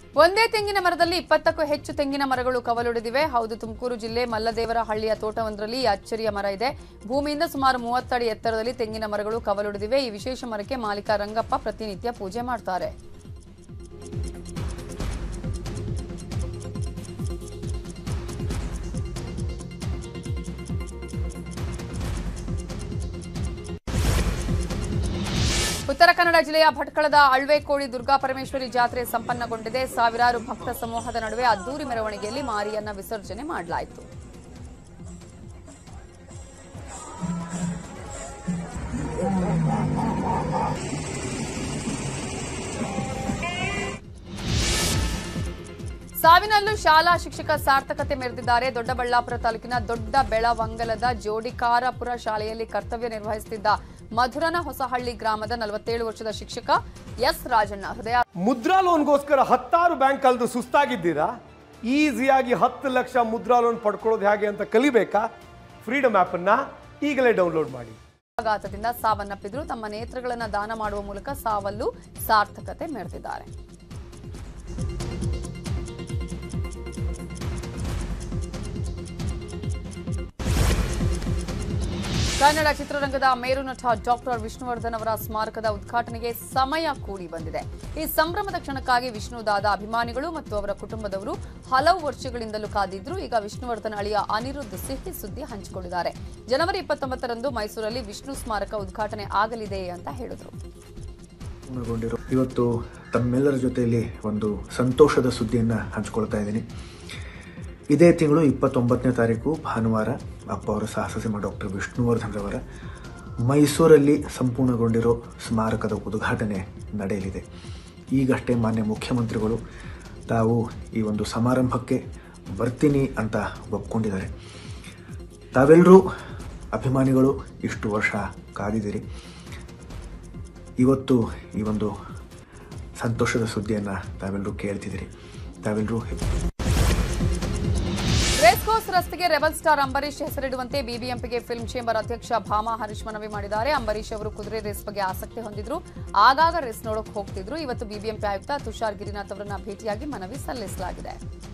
ಒಂದೇ ತೆಂಗಿನ ಮರದಲ್ಲಿ ಇಪ್ಪತ್ತಕ್ಕೂ ಹೆಚ್ಚು ತೆಂಗಿನ ಮರಗಳು ಕವಲೊಡೆದಿವೆ ಹೌದು ತುಮಕೂರು ಜಿಲ್ಲೆ ಮಲ್ಲದೇವರ ಹಳ್ಳಿಯ ತೋಟವೊಂದರಲ್ಲಿ ಈ ಅಚ್ಚರಿಯ ಮರ ಇದೆ ಭೂಮಿಯಿಂದ ಸುಮಾರು ಮೂವತ್ತಡಿ ಎತ್ತರದಲ್ಲಿ ತೆಂಗಿನ ಮರಗಳು ಕವಲೊಡೆದಿವೆ ಈ ವಿಶೇಷ ಮರಕ್ಕೆ ಮಾಲೀಕ ರಂಗಪ್ಪ ಪ್ರತಿನಿತ್ಯ ಪೂಜೆ ಮಾಡ್ತಾರೆ ಉತ್ತರ ಕನ್ನಡ ಜಿಲ್ಲೆಯ ಭಟ್ಕಳದ ಅಳ್ವೆಕೋಳಿ ದುರ್ಗಾ ಪರಮೇಶ್ವರಿ ಜಾತ್ರೆ ಸಂಪನ್ನಗೊಂಡಿದೆ ಸಾವಿರಾರು ಭಕ್ತ ಸಮೂಹದ ನಡುವೆ ಅದ್ದೂರಿ ಮೆರವಣಿಗೆಯಲ್ಲಿ ಮಾರಿಯನ್ನ ವಿಸರ್ಜನೆ ಮಾಡಲಾಯಿತು ಸಾವಿನಲ್ಲೂ ಶಾಲಾ ಶಿಕ್ಷಕ ಸಾರ್ಥಕತೆ ಮೆರೆದಿದ್ದಾರೆ ದೊಡ್ಡಬಳ್ಳಾಪುರ ತಾಲೂಕಿನ ದೊಡ್ಡ ಬೆಳವಂಗಲದ ಜೋಡಿಕಾರಪುರ ಶಾಲೆಯಲ್ಲಿ ಕರ್ತವ್ಯ ನಿರ್ವಹಿಸುತ್ತಿದ್ದ ಮಧುರನ ಹೊಸಹಳ್ಳಿ ಗ್ರಾಮದ ನಲವತ್ತೇಳು ವರ್ಷದ ಶಿಕ್ಷಕ ಎಸ್ ರಾಜಣ್ಣ ಹೃದಯ ಮುದ್ರಾ ಲೋನ್ಗೋಸ್ಕರ ಹತ್ತಾರು ಬ್ಯಾಂಕ್ ಕಲ್ದು ಸುಸ್ತಾಗಿದ್ದೀರಾ ಈಸಿಯಾಗಿ ಹತ್ತು ಲಕ್ಷ ಮುದ್ರಾ ಲೋನ್ ಪಡ್ಕೊಳ್ಳೋದು ಹೇಗೆ ಅಂತ ಕಲಿಬೇಕಾ ಫ್ರೀಡಮ್ ಆ್ಯಪನ್ನು ಈಗಲೇ ಡೌನ್ಲೋಡ್ ಮಾಡಿ ಆಘಾತದಿಂದ ಸಾವನ್ನಪ್ಪಿದ್ರು ತಮ್ಮ ನೇತ್ರಗಳನ್ನು ದಾನ ಮಾಡುವ ಮೂಲಕ ಸಾವಲ್ಲೂ ಸಾರ್ಥಕತೆ ಮೆರೆದಿದ್ದಾರೆ ಕನ್ನಡ ಚಿತ್ರರಂಗದ ಮೇರು ನಟ ಡಾಕ್ಟರ್ ವಿಷ್ಣುವರ್ಧನ್ ಅವರ ಸ್ಮಾರಕದ ಉದ್ಘಾಟನೆಗೆ ಸಮಯ ಕೂಡಿ ಬಂದಿದೆ ಈ ಸಂಭ್ರಮದ ಕ್ಷಣಕ್ಕಾಗಿ ವಿಷ್ಣುದಾದ ಅಭಿಮಾನಿಗಳು ಮತ್ತು ಅವರ ಕುಟುಂಬದವರು ಹಲವು ವರ್ಷಗಳಿಂದಲೂ ಕಾದಿದ್ರು ಈಗ ವಿಷ್ಣುವರ್ಧನ್ ಅಳಿಯ ಅನಿರುದ್ಧ್ ಸಿಹಿ ಸುದ್ದಿ ಹಂಚಿಕೊಂಡಿದ್ದಾರೆ ಜನವರಿ ಇಪ್ಪತ್ತೊಂಬತ್ತರಂದು ಮೈಸೂರಲ್ಲಿ ವಿಷ್ಣು ಸ್ಮಾರಕ ಉದ್ಘಾಟನೆ ಆಗಲಿದೆ ಅಂತ ಹೇಳಿದರು ಪೂರ್ಣಗೊಂಡಿರೋ ಇವತ್ತು ತಮ್ಮೆಲ್ಲರ ಜೊತೆಯಲ್ಲಿ ಒಂದು ಸಂತೋಷದ ಸುದ್ದಿಯನ್ನು ಹಂಚ್ಕೊಳ್ತಾ ಇದ್ದೀನಿ ಇದೇ ತಿಂಗಳು ಇಪ್ಪತ್ತೊಂಬತ್ತನೇ ತಾರೀಕು ಭಾನುವಾರ ಅಪ್ಪ ಅವರ ಸಾಹಸಸಿಂಹ ಡಾಕ್ಟರ್ ವಿಷ್ಣುವರ್ಧನ್ ರವರ ಮೈಸೂರಲ್ಲಿ ಸಂಪೂರ್ಣಗೊಂಡಿರೋ ಸ್ಮಾರಕದ ಉದ್ಘಾಟನೆ ನಡೆಯಲಿದೆ ಈಗಷ್ಟೇ ಮಾನ್ಯ ಮುಖ್ಯಮಂತ್ರಿಗಳು ತಾವು ಈ ಒಂದು ಸಮಾರಂಭಕ್ಕೆ ಬರ್ತೀನಿ ಅಂತ ಒಪ್ಕೊಂಡಿದ್ದಾರೆ ತಾವೆಲ್ಲರೂ ಅಭಿಮಾನಿಗಳು ಇಷ್ಟು ವರ್ಷ ಕಾದಿದ್ದೀರಿ ಇವತ್ತು ಈ ಒಂದು ಸಂತೋಷದ ಸುದ್ದಿಯನ್ನು ತಾವೆಲ್ಲರೂ ಕೇಳ್ತಿದ್ದೀರಿ ತಾವೆಲ್ಲರೂ ರೇಸ್ ಕೋರ್ಸ್ ರಸ್ತೆಗೆ ರೆಬಲ್ ಸ್ಟಾರ್ ಅಂಬರೀಶ್ ಹೆಸರಿಡುವಂತೆ ಬಿಬಿಎಂಪಿಗೆ ಫಿಲ್ಮ್ ಚೇಂಬರ್ ಅಧ್ಯಕ್ಷ ಭಾಮಾ ಹರೀಶ್ ಮನವಿ ಮಾಡಿದ್ದಾರೆ ಅಂಬರೀಶ್ ಅವರು ಕುದುರೆ ರೇಸ್ ಬಗ್ಗೆ ಆಸಕ್ತಿ ಹೊಂದಿದ್ರು ಆಗಾಗ ರೇಸ್ ನೋಡೋಕೆ ಹೋಗ್ತಿದ್ರು ಇವತ್ತು ಬಿಬಿಎಂಪಿ ಆಯುಕ್ತ ತುಷಾರ್ ಗಿರಿನಾಥ್ ಅವರನ್ನ ಭೇಟಿಯಾಗಿ ಮನವಿ ಸಲ್ಲಿಸಲಾಗಿದೆ